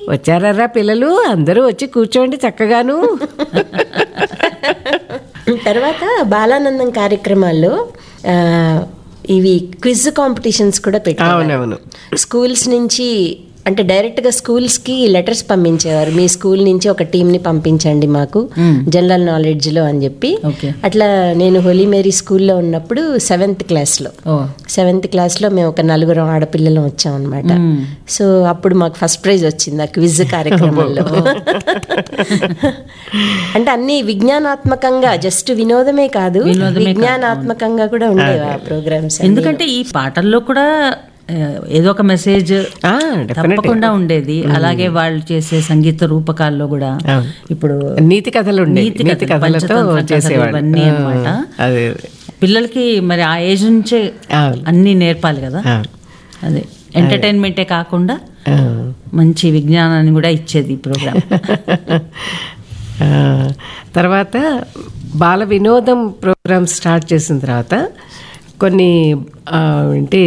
వచ్చారా పిల్లలు అందరూ వచ్చి కూర్చోండి చక్కగాను తర్వాత బాలానందం కార్యక్రమాల్లో ఆ, ఇవి క్విజ్ కాంపిటీషన్స్ కూడా పెట్టారు అవునవును స్కూల్స్ నుంచి అంటే డైరెక్ట్ గా స్కూల్స్ కి లెటర్స్ పంపించేవారు మీ స్కూల్ నుంచి ఒక టీం ని పంపించండి మాకు జనరల్ నాలెడ్జ్ లో అని చెప్పి ఓకే అట్లా నేను హోలీ మేరీ స్కూల్లో ఉన్నప్పుడు సెవెంత్ క్లాస్ లో ఓ సెవెంత్ క్లాస్ లో మేము ఒక నలుగురం ఆడపిల్లలం వచ్చాం అనమాట సో అప్పుడు మాకు ఫస్ట్ ప్రైజ్ వచ్చింది ఆ క్విజ్ కార్యక్రమంలో అంటే అన్ని విజ్ఞానాత్మకంగా జస్ట్ వినోదమే కాదు విజ్ఞానాత్మకంగా కూడా ఉండేవి ఆ ప్రోగ్రామ్స్ ఎందుకంటే ఈ పాటల్లో కూడా ఆ, ఏదో ఒక మెసేజ్ ఆ, definitely. తప్పకుండా ఉండేది అలాగే వాళ్ళు చేసే సంగీత రూపకాల్లో కూడా అవును. ఇప్పుడు నీతి కథలు ఉండే నీతి నీతి కథలు, కథలతో పంచతంత్ర కథలు చేసేవాడు ఇవన్నీ ఆ, అన్నమాట. అదే పిల్లలకి మరి ఆ ఏజ్ నుంచే అవును. అన్ని నేర్పాలి కదా అవును. అదే ఎంటర్టైన్మెంటే కాకుండా ఆ. మంచి విజ్ఞానాన్ని కూడా ఇచ్చేది ఈ ప్రోగ్రామ్ ఆ, తర్వాత బాల వినోదం ప్రోగ్రామ్ స్టార్ట్ చేసిన తర్వాత కొన్ని ఆ, ఏంటి